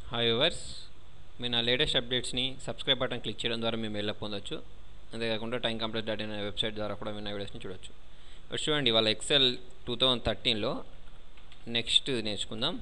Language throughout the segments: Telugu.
హాయ్ వ్యూవర్స్ మీరు నా లేటెస్ట్ అప్డేట్స్ని సబ్స్క్రైబ్ బటన్ క్లిక్ చేయడం ద్వారా మేము మెయిల్లో పొందొచ్చు అంతేకాకుండా టైం కంప్లీట్ డాట్ ఇన్ అనే వెబ్సైట్ ద్వారా కూడా మీరు నా వీడియోస్ని చూడొచ్చు ఇప్పుడు చూడండి వాళ్ళ ఎక్సెల్ టూ థౌజండ్ థర్టీన్లో నెక్స్ట్ నేర్చుకుందాం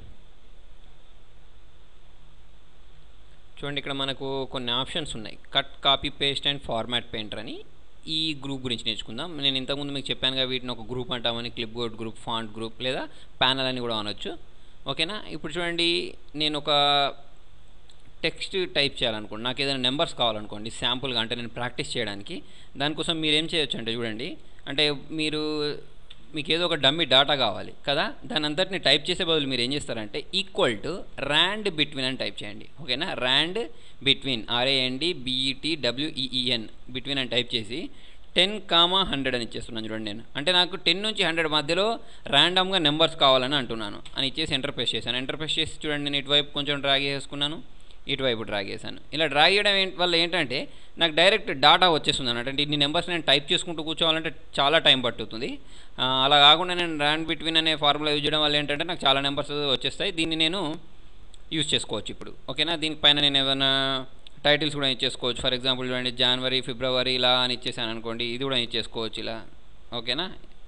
చూడండి ఇక్కడ మనకు కొన్ని ఆప్షన్స్ ఉన్నాయి cut copy paste and format painter అని ఈ గ్రూప్ గురించి నేర్చుకుందాం నేను ఇంతకుముందు మీకు చెప్పానుగా వీటిని ఒక గ్రూప్ అంటామని clipboard group font group లేదా ప్యానల్ అని కూడా అనొచ్చు ఓకేనా ఇప్పుడు చూడండి నేను ఒక టెక్స్ట్ టైప్ చేయాలనుకోండి నాకు ఏదైనా నెంబర్స్ కావాలనుకోండి శాంపుల్గా అంటే నేను ప్రాక్టీస్ చేయడానికి దానికోసం మీరు ఏం చేయొచ్చు అంటే చూడండి అంటే మీరు మీకు ఏదో ఒక డమ్మీ డాటా కావాలి కదా దాని అంతటిని టైప్ చేసే బదులు మీరు ఏం చేస్తారంటే ఈక్వల్ టు ర్యాండ్ బిట్వీన్ అని టైప్ చేయండి ఓకేనా rand between R A N D B E T W E E N between అని టైప్ చేసి టెన్ కామా హండ్రెడ్ అని ఇచ్చేస్తున్నాను చూడండి నేను అంటే నాకు టెన్ నుంచి హండ్రెడ్ మధ్యలో ర్యాండమ్గా నెంబర్స్ కావాలని అంటున్నాను అని ఇచ్చేసి ఎంటర్ ప్రెస్ చేశాను ఎంటర్ ప్రెస్ చేసి చూడండి నేను ఇటువైపు కొంచెం డ్రాగ్ చేసుకున్నాను ఇటువైపు డ్రాగ్ చేశాను ఇలా డ్రాగ్ చేయడం ఏంటి వల్ల ఏంటంటే నాకు డైరెక్ట్ డాటా వచ్చేస్తుంది అన్నట్టు అంటే ఇన్ని నెంబర్స్ నేను టైప్ చేసుకుంటూ కూర్చోవాలంటే చాలా టైం పట్టుతుంది ఆ, అలా కాకుండా నేను ర్యాండ్ బిట్వీన్ అనే ఫార్ములా యూజ్ చేయడం వల్ల ఏంటంటే నాకు చాలా నెంబర్స్ వచ్చేస్తాయి దీన్ని నేను యూజ్ చేసుకోవచ్చు ఇప్పుడు ఓకేనా దీనిపైన నేను ఏమైనా టైటిల్స్ కూడా ఇచ్చేసుకోవచ్చు ఫర్ ఎగ్జాంపుల్ చూడండి జనవరి ఫిబ్రవరి ఇలా అని ఇచ్చేసాను అనుకోండి ఇది కూడా ఇచ్చేసుకోవచ్చు ఇలా ఓకేనా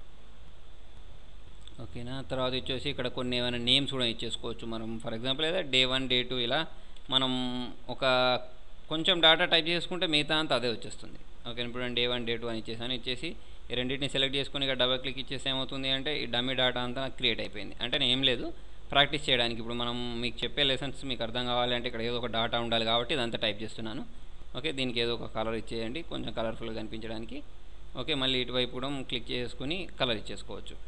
ఓకేనా తర్వాత వచ్చేసి ఇక్కడ కొన్ని ఏమైనా నేమ్స్ కూడా ఇచ్చేసుకోవచ్చు మనం ఫర్ ఎగ్జాంపుల్ లేదా డే వన్ డే టూ ఇలా మనం ఒక కొంచెం డేటా టైప్ చేసుకుంటే మిగతా అంతా అదే వచ్చేస్తుంది ఓకే ఇప్పుడు డే వన్ డే టూ అని ఇచ్చేసాను ఇచ్చేసి ఈ రెండింటిని సెలెక్ట్ చేసుకుని ఇక్కడ డబల్ క్లిక్ ఇచ్చేసి ఏమవుతుంది అంటే ఈ డమ్మీ డేటా అంతా నాకు క్రియేట్ అయిపోయింది అంటే నేను ఏం లేదు ప్రాక్టీస్ చేయడానికి ఇప్పుడు మనం మీకు చెప్పే లెసన్స్ మీకు అర్థం కావాలి అంటే ఇక్కడ ఏదో ఒక డేటా ఉండాలి కాబట్టి ఇదంతా టైప్ చేస్తున్నాను ఓకే దీనికి ఏదో ఒక కలర్ ఇచ్చేయండి కొంచెం కలర్ఫుల్గా కనిపించడానికి ఓకే మళ్ళీ ఇటువైపు కూడా క్లిక్ చేసుకుని కలర్ ఇచ్చేసుకోవచ్చు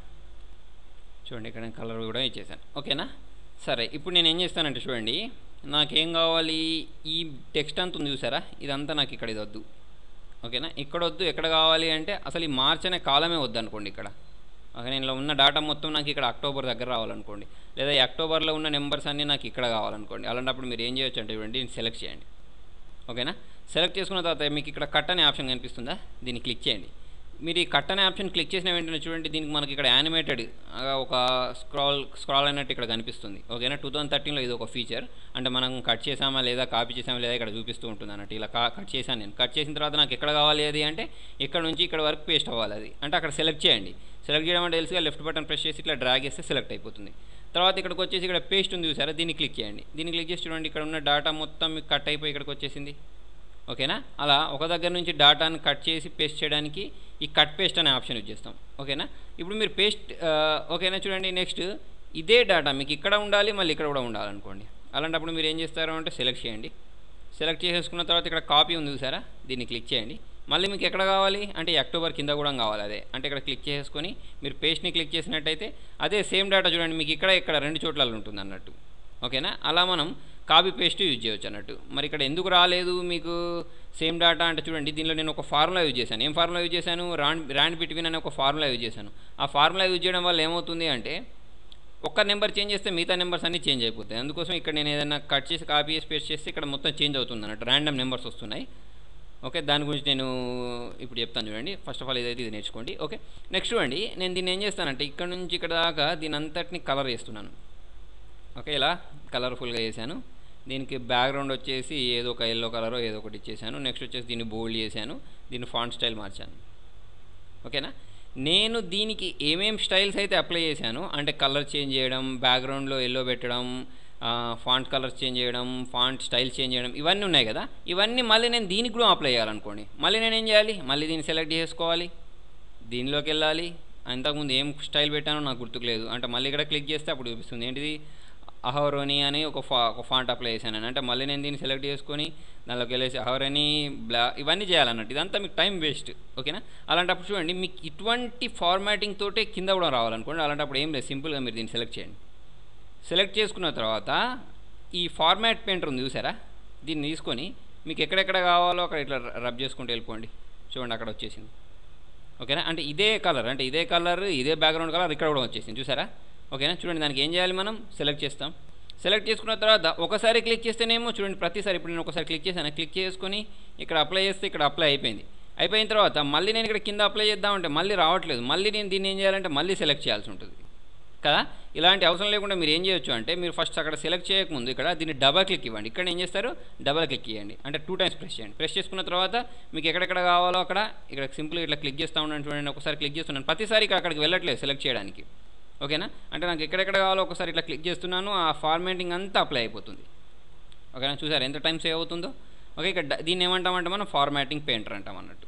చూడండి ఇక్కడ నేను కలర్ కూడా ఇచ్చేసాను ఓకేనా సరే ఇప్పుడు నేను ఏం చేస్తానంటే చూడండి నాకేం కావాలి ఈ టెక్స్ట్ అంత ఉంది చూసారా ఇదంతా నాకు ఇక్కడ ఇది వద్దు ఓకేనా ఇక్కడ వద్దు ఎక్కడ కావాలి అంటే అసలు ఈ మార్చ్ అనే కాలమే వద్దు అనుకోండి ఇక్కడ ఓకే నేను ఇలా ఉన్న డేటా మొత్తం నాకు ఇక్కడ అక్టోబర్ దగ్గర రావాలనుకోండి లేదా ఈ అక్టోబర్లో ఉన్న నెంబర్స్ అన్నీ నాకు ఇక్కడ కావాలనుకోండి అలాంటప్పుడు మీరు ఏం చేయొచ్చు అంటే చూడండి దీన్ని సెలెక్ట్ చేయండి ఓకేనా సెలెక్ట్ చేసుకున్న తర్వాత మీకు ఇక్కడ కట్ అనే ఆప్షన్ కనిపిస్తుందా దీన్ని క్లిక్ చేయండి మీరు ఈ కట్ అనే ఆప్షన్ క్లిక్ చేసిన వెంటనే చూడండి దీనికి మనకి ఇక్కడ యానిమేటెడ్ ఒక స్క్రాల్ స్క్రాల్ అయినట్టు ఇక్కడ కనిపిస్తుంది ఓకేనా టూ థౌసండ్ థర్టీన్లో ఇది ఒక ఫీచర్ అంటే మనం కట్ చేసామా లేదా కాపీ చేసామా లేదా ఇక్కడ చూపిస్తూ ఉంటుంది అన్నట్టు ఇలా కా కట్ చేశాను నేను కట్ చేసిన తర్వాత నాకు ఎక్కడ కావాలి అది అంటే ఇక్కడ నుంచి ఇక్కడ వరకు పేస్ట్ అవ్వాలి అది అంటే అక్కడ సెలెక్ట్ చేయండి సెలెక్ట్ చేయడం అంటే తెలుసుగా లెఫ్ట్ బటన్ ప్రెస్ చేసి ఇట్లా డ్రాగ్ చేస్తే సెలెక్ట్ అయిపోతుంది తర్వాత ఇక్కడికి వచ్చేసి ఇక్కడ పేస్ట్ ఉంది చూసారా దీన్ని క్లిక్ చేయండి దీన్ని క్లిక్ చేసి చూడండి ఇక్కడ ఉన్న డేటా మొత్తం మీకు కట్ అయిపోయి ఇక్కడికి వచ్చేసింది ఓకేనా అలా ఒక దగ్గర నుంచి డాటాను కట్ చేసి పేస్ట్ చేయడానికి ఈ కట్ పేస్ట్ అనే ఆప్షన్ యూజ్ చేస్తాం ఓకేనా ఇప్పుడు మీరు పేస్ట్ ఓకేనా చూడండి నెక్స్ట్ ఇదే డేటా మీకు ఇక్కడ ఉండాలి మళ్ళీ ఇక్కడ కూడా ఉండాలనుకోండి అలాంటప్పుడు మీరు ఏం చేస్తారు అంటే సెలెక్ట్ చేయండి సెలెక్ట్ చేసేసుకున్న తర్వాత ఇక్కడ కాపీ ఉంది చూసారా దీన్ని క్లిక్ చేయండి మళ్ళీ మీకు ఎక్కడ కావాలి అంటే ఈ అక్టోబర్ కింద కూడా కావాలి అదే అంటే ఇక్కడ క్లిక్ చేసుకొని మీరు పేస్ట్ని క్లిక్ చేసినట్టయితే అదే సేమ్ డేటా చూడండి మీకు ఇక్కడ ఇక్కడ రెండు చోట్ల ఉంటుంది అన్నట్టు ఓకేనా అలా మనం కాపీ పేస్ట్ యూజ్ చేయొచ్చు అన్నట్టు మరి ఇక్కడ ఎందుకు రాలేదు మీకు సేమ్ డేటా అంటే చూడండి దీనిలో నేను ఒక ఫార్ములా యూజ్ చేశాను ఏం ఫార్ములా యూజ్ చేశాను రాండ్ ర్యాండ్ బిట్వీన్ అనే ఒక ఫార్ములా యూజ్ చేశాను ఆ ఫార్ములా యూజ్ చేయడం వల్ల ఏమవుతుంది అంటే ఒక్క నెంబర్ చేంజ్ చేస్తే మిగతా నెంబర్స్ అన్నీ చేంజ్ అయిపోతాయి అందుకోసం ఇక్కడ నేను ఏదైనా కట్ చేసి కాపీ చేసి పేస్ట్ చేస్తే ఇక్కడ మొత్తం చేంజ్ అవుతుంది అన్నట్టు ర్యాండమ్ నెంబర్స్ వస్తున్నాయి ఓకే దాని గురించి నేను ఇప్పుడు చెప్తాను చూడండి ఫస్ట్ ఆఫ్ ఆల్ ఇదైతే ఇది నేర్చుకోండి ఓకే నెక్స్ట్ చూడండి నేను దీన్ని ఏం చేస్తానంటే ఇక్కడ నుంచి ఇక్కడ దాకా దీని అంతటిని కలర్ చేస్తున్నాను ఓకే ఇలా కలర్ఫుల్గా చేశాను దీనికి బ్యాక్గ్రౌండ్ వచ్చేసి ఏదో ఒక ఎల్లో కలర్ ఏదో ఒకటి ఇచ్చేసాను నెక్స్ట్ వచ్చేసి దీన్ని బోల్డ్ చేశాను దీన్ని ఫాంట్ స్టైల్ మార్చాను ఓకేనా నేను దీనికి ఏమేం స్టైల్స్ అయితే అప్లై చేశాను అంటే కలర్ చేంజ్ చేయడం బ్యాక్గ్రౌండ్లో ఎల్లో పెట్టడం ఫాంట్ కలర్స్ చేంజ్ చేయడం ఫాంట్ స్టైల్ చేంజ్ చేయడం ఇవన్నీ ఉన్నాయి కదా ఇవన్నీ మళ్ళీ నేను దీనికి కూడా అప్లై చేయాలనుకోండి మళ్ళీ నేను ఏం చేయాలి మళ్ళీ దీన్ని సెలెక్ట్ చేసుకోవాలి దీనిలోకి వెళ్ళాలి అంతకుముందు ఏం స్టైల్ పెట్టానో నాకు గుర్తుకులేదు అంటే మళ్ళీ ఇక్కడ క్లిక్ చేస్తే అప్పుడు చూపిస్తుంది ఏంటిది అహోరోని అని ఒక ఫా ఒక ఫాంట్ అప్లై చేశాను అంటే మళ్ళీ నేను దీన్ని సెలెక్ట్ చేసుకొని దానిలోకి వెళ్ళేసి అహోరోని బ్లా ఇవన్నీ చేయాలన్నట్టు ఇదంతా మీకు టైం వేస్ట్ ఓకేనా అలాంటప్పుడు చూడండి మీకు ఇటువంటి ఫార్మాటింగ్ తోటే కింద కూడా రావాలనుకోండి అలాంటప్పుడు ఏం లేదు సింపుల్గా మీరు దీన్ని సెలెక్ట్ చేయండి సెలెక్ట్ చేసుకున్న తర్వాత ఈ ఫార్మాట్ పెయింటర్ ఉంది చూసారా దీన్ని తీసుకొని మీకు ఎక్కడెక్కడ కావాలో అక్కడ ఇట్లా రబ్ చేసుకుంటూ వెళ్ళిపోండి చూడండి అక్కడ వచ్చేసింది ఓకేనా అంటే ఇదే కలర్ అంటే ఇదే కలర్ ఇదే బ్యాక్గ్రౌండ్ కలర్ ఇక్కడ కూడా వచ్చేసింది చూసారా ఓకేనా చూడండి దానికి ఏం చేయాలి మనం సెలెక్ట్ చేస్తాం సెలెక్ట్ చేసుకున్న తర్వాత ఒకసారి క్లిక్ చేస్తేనేమో చూడండి ప్రతిసారి ఇప్పుడు నేను ఒకసారి క్లిక్ చేశాను క్లిక్ చేసుకొని ఇక్కడ అప్లై చేస్తే ఇక్కడ అప్లై అయిపోయింది అయిపోయిన తర్వాత మళ్ళీ నేను ఇక్కడ కింద అప్లై చేద్దామంటే మళ్ళీ రావట్లేదు మళ్ళీ నేను దీన్ని ఏం చేయాలంటే మళ్ళీ సెలెక్ట్ చేయాల్సి ఉంటుంది కదా ఇలాంటి అవసరం లేకుండా మీరు ఏం చేయొచ్చు అంటే మీరు ఫస్ట్ అక్కడ సెలెక్ట్ చేయకముందు ఇక్కడ దీన్ని డబల్ క్లిక్ ఇవ్వండి ఇక్కడ ఏం చేస్తారు డబల్ క్లిక్ ఇవ్వండి అంటే టూ టైమ్స్ ప్రెస్ చేయండి ప్రెస్ చేసుకున్న తర్వాత మీకు ఎక్కడెక్కడ కావాలో అక్కడ ఇక్కడ సింపుల్ ఇట్లా క్లిక్ చేస్తూ ఉండండి చూడండి ఒకసారి క్లిక్ చేస్తున్నాను ప్రతిసారి ఇక్కడ అక్కడికి వెళ్ళట్లేదు సెలెక్ట్ చేయడానికి ఓకేనా అంటే నాకు ఎక్కడెక్కడ కావాలో ఒకసారి ఇట్లా క్లిక్ చేస్తున్నాను ఆ ఫార్మాటింగ్ అంతా అప్లై అయిపోతుంది ఓకేనా చూసారు ఎంత టైం సేవ్ అవుతుందో ఓకే ఇక్కడ డ- దీన్ని ఏమంటామంటే మనం ఫార్మాటింగ్ పెయింటర్ అంటాం అన్నట్టు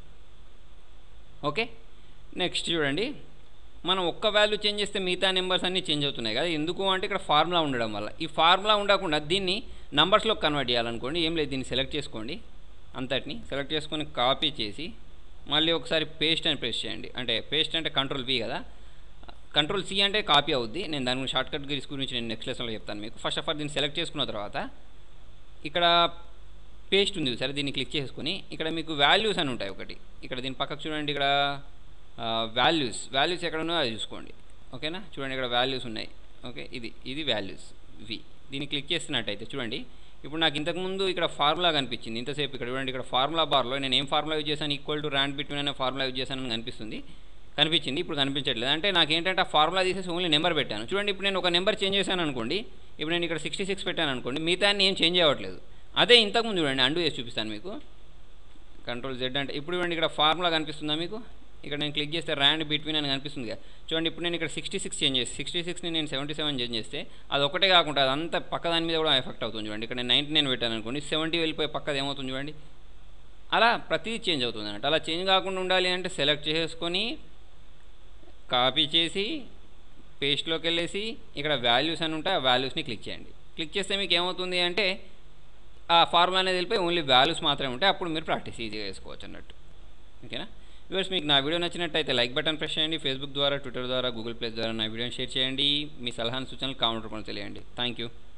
ఓకే నెక్స్ట్ చూడండి మనం ఒక్క వాల్యూ చేంజ్ చేస్తే మిగతా నెంబర్స్ అన్నీ చేంజ్ అవుతున్నాయి కదా ఎందుకు అంటే ఇక్కడ ఫార్ములా ఉండడం వల్ల ఈ ఫార్ములా ఉండకుండా దీన్ని నంబర్స్లో కన్వర్ట్ చేయాలనుకోండి ఏం లేదు దీన్ని సెలెక్ట్ చేసుకోండి అంతటిని సెలెక్ట్ చేసుకొని కాపీ చేసి మళ్ళీ ఒకసారి పేస్ట్ అని ప్రెస్ చేయండి అంటే పేస్ట్ అంటే కంట్రోల్ వి కదా కంట్రోల్ సి అంటే కాపీ అవుద్ది నేను దాని గురించి షార్ట్ కట్ గీస్ గురించి నేను నెక్స్ట్ లెసన్లో చెప్తాను మీకు ఫస్ట్ ఆఫ్ ఆల్ దీన్ని సెలెక్ట్ చేసుకున్న తర్వాత ఇక్కడ పేస్ట్ ఉంది సరే దీన్ని క్లిక్ చేసుకొని ఇక్కడ మీకు వాల్యూస్ అని ఉంటాయి ఒకటి ఇక్కడ దీని పక్కకు చూడండి ఇక్కడ వాల్యూస్ వాల్యూస్ ఎక్కడ ఉన్నాయో అది చూసుకోండి ఓకేనా చూడండి ఇక్కడ వాల్యూస్ ఉన్నాయి ఓకే ఇది ఇది వాల్యూస్ వి దీన్ని క్లిక్ చేస్తున్నట్టయితే చూడండి ఇప్పుడు నాకు ఇంతకుముందు ఇక్కడ ఫార్ములా కనిపించింది ఇంతసేపు ఇక్కడ చూడండి ఇక్కడ ఫార్ములా బార్లో నేను ఏం ఫార్ములా యూజ్ చేశాను ఈక్వల్ టు ర్యాండ్ బిట్వీన్ అనే ఫార్ములా యూజ్ చేశానని కనిపిస్తుంది కనిపించింది ఇప్పుడు కనిపించట్లేదు అంటే నాకు ఏంటంటే ఆ ఫార్ములా తీసేసి ఓన్లీ నెంబర్ పెట్టాను చూడండి ఇప్పుడు నేను ఒక నెంబర్ చేంజ్ చేశాను అనుకోండి ఇప్పుడు నేను ఇక్కడ సిక్స్టీ సిక్స్ పెట్టాను అనుకోండి మిగతా అన్ని ఏం చేంజ్ అవ్వట్లేదు అదే ఇంతకుముందు చూడండి అండు చేసి చూపిస్తాను మీకు కంట్రోల్ జెడ్ అంటే ఇప్పుడు చూడండి ఇక్కడ ఫార్ములా కనిపిస్తుందా మీకు ఇక్కడ నేను క్లిక్ చేస్తే ర్యాండ్ బిట్వీన్ అని కనిపిస్తుంది కదా చూడండి ఇప్పుడు నేను ఇక్కడ సిక్స్టీ సిక్స్ చేంజ్ చేసి సిక్స్టీ సిక్స్ని నేను సెవెంటీ సెవెన్ చేంజ్ చేస్తే అది ఒకటే కాకుండా అదంతా పక్క దాని మీద కూడా ఎఫెక్ట్ అవుతుంది చూడండి ఇక్కడ నేను నైంటీ నైన్ పెట్టాను అనుకోండి సెవెంటీ వెళ్ళిపోయి పక్కది ఏమవుతుంది చూడండి అలా ప్రతిదీ చేంజ్ అవుతుంది అన్నట్టు అలా చేంజ్ కాకుండా ఉండాలి అంటే సెలెక్ట్ చేసుకొని కాపీ చేసి పేస్ట్లోకి వెళ్ళేసి ఇక్కడ వాల్యూస్ అని ఉంటే ఆ వాల్యూస్ని క్లిక్ చేయండి క్లిక్ చేస్తే మీకు ఏమవుతుంది అంటే ఆ ఫార్ములా అనేది వెళ్ళిపోయి ఓన్లీ వాల్యూస్ మాత్రమే ఉంటాయి అప్పుడు మీరు ప్రాక్టీస్ ఈజీగా చేసుకోవచ్చు అన్నట్టు ఓకేనా వ్యూవర్స్ మీకు నా వీడియో నచ్చినట్టయితే లైక్ బటన్ ప్రెస్ చేయండి ఫేస్బుక్ ద్వారా ట్విట్టర్ ద్వారా గూగుల్ ప్లే ద్వారా నా వీడియోని షేర్ చేయండి మీ సలహాను సూచనలు కామెంట్ రూపంలో తెలియండి థ్యాంక్ యూ